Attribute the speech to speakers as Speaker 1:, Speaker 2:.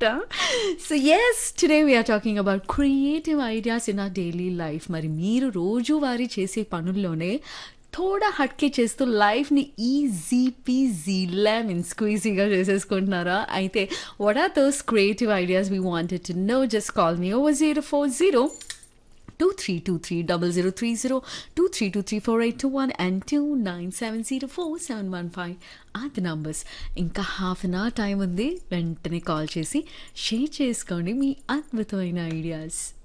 Speaker 1: so yes today we are talking about creative ideas in our daily life మరి మీరు రోజువారీ చేసే పనుల్లోనే థోడా హట్కే చేస్తూ లైఫ్ని ఈజీ పీజీ లెమన్ స్క్వీజీగా చేసేసుకుంటున్నారా అయితే what are those creative ideas we wanted to know just call me over zero four zero two three two three double zero three zero two three two three four eight two one and two nine seven zero four seven one five అది numbers ఇంకా half an hour time ఉంది వెంటనే call చేసి share చేసుకోండి మీ అద్భుతమైన ideas